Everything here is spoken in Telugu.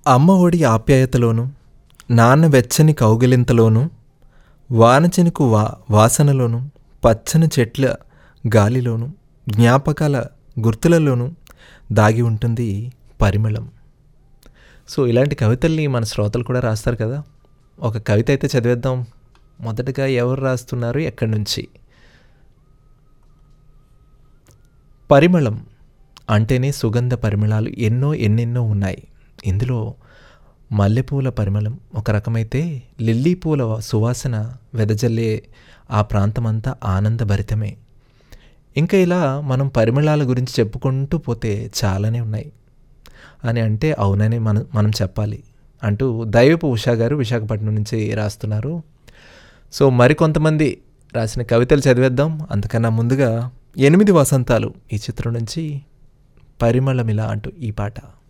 అమ్మ ఒడి ఆప్యాయతలోను నాన్న వెచ్చని కౌగిలింతలోను వానచినుకు వా వాసనలోను పచ్చని చెట్ల గాలిలోను జ్ఞాపకాల గుర్తులలోను దాగి ఉంటుంది పరిమళం సో ఇలాంటి కవితల్ని మన శ్రోతలు కూడా రాస్తారు కదా ఒక కవిత అయితే చదివేద్దాం మొదటగా ఎవరు రాస్తున్నారు ఎక్కడి నుంచి పరిమళం అంటేనే సుగంధ పరిమళాలు ఎన్నో ఎన్నెన్నో ఉన్నాయి ఇందులో మల్లెపూల పరిమళం ఒక రకమైతే లిల్లీ పూల సువాసన వెదజల్లే ఆ ప్రాంతమంతా ఆనందభరితమే ఇంకా ఇలా మనం పరిమళాల గురించి చెప్పుకుంటూ పోతే చాలానే ఉన్నాయి అని అంటే అవునని మనం మనం చెప్పాలి అంటూ దైవపు ఉషా గారు విశాఖపట్నం నుంచి రాస్తున్నారు సో మరికొంతమంది రాసిన కవితలు చదివేద్దాం అంతకన్నా ముందుగా ఎనిమిది వసంతాలు ఈ చిత్రం నుంచి పరిమళమిలా అంటూ ఈ పాట